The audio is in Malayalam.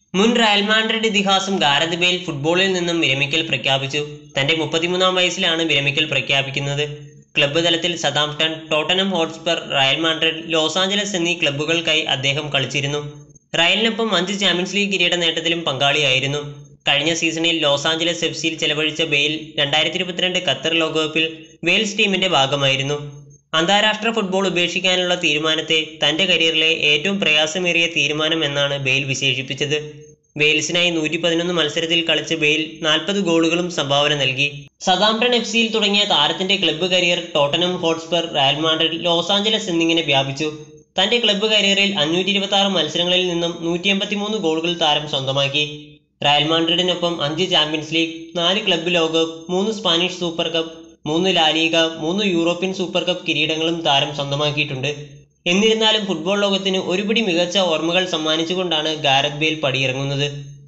മുൻ റയൽ മാഡ്രിഡ് ഇതിഹാസം ഗാരത് ബെയിൽ ഫുട്ബോളിൽ നിന്നും വിരമിക്കൽ പ്രഖ്യാപിച്ചു തന്റെ മുപ്പത്തിമൂന്നാം വയസ്സിലാണ് വിരമിക്കൽ പ്രഖ്യാപിക്കുന്നത് ക്ലബ്ബ് തലത്തിൽ Southampton Tottenham Hotspur Real Madrid Los Angeles എന്നീ ക്ലബ്ബുകൾക്കായി അദ്ദേഹം കളിച്ചിരുന്നു റയലിനൊപ്പം അഞ്ച് ചാമ്പ്യൻസ് ലീഗ് കിരീട നേട്ടത്തിലും പങ്കാളിയായിരുന്നു കഴിഞ്ഞ സീസണിൽ ലോസ് ആഞ്ചലസ് എഫ് സിയിൽ ചെലവഴിച്ച ബെയിൽ രണ്ടായിരത്തി ഇരുപത്തിരണ്ട് ഖത്തർ ലോകകപ്പിൽ വെയിൽസ് ടീമിന്റെ ഭാഗമായിരുന്നു അന്താരാഷ്ട്ര ഫുട്ബോൾ ഉപേക്ഷിക്കാനുള്ള തീരുമാനത്തെ തന്റെ കരിയറിലെ ഏറ്റവും പ്രയാസമേറിയ തീരുമാനം എന്നാണ് ബെയിൽ വിശേഷിപ്പിച്ചത് വെയിൽസിനായി നൂറ്റി പതിനൊന്ന് മത്സരത്തിൽ കളിച്ച ബെയിൽ നാൽപ്പത് ഗോളുകളും സംഭാവന നൽകി സതാംപ്ടൺ എഫ് സിയിൽ തുടങ്ങിയ താരത്തിന്റെ club career Tottenham Hotspur Real Madrid Los Angeles എന്നിങ്ങനെ വ്യാപിച്ചു തന്റെ ക്ലബ്ബ് കരിയറിൽ അഞ്ഞൂറ്റി ഇരുപത്തി ആറ് മത്സരങ്ങളിൽ നിന്നും നൂറ്റി എൺപത്തിമൂന്ന് ഗോളുകൾ താരം സ്വന്തമാക്കി റയൽ മാഡ്രിഡിനൊപ്പം അഞ്ച് ചാമ്പ്യൻസ് ലീഗ് നാല് ക്ലബ്ബ് ലോകകപ്പ് മൂന്ന് സ്പാനിഷ് സൂപ്പർ കപ്പ് മൂന്ന് ലാലിക മൂന്ന് യൂറോപ്യൻ സൂപ്പർ കപ്പ് കിരീടങ്ങളും താരം സ്വന്തമാക്കിയിട്ടുണ്ട് എന്നിരുന്നാലും ഫുട്ബോൾ ലോകത്തിന് ഒരുപിടി മികച്ച ഓർമ്മകൾ സമ്മാനിച്ചുകൊണ്ടാണ് ഗാരത് ബേൽ പടിയിറങ്ങുന്നത്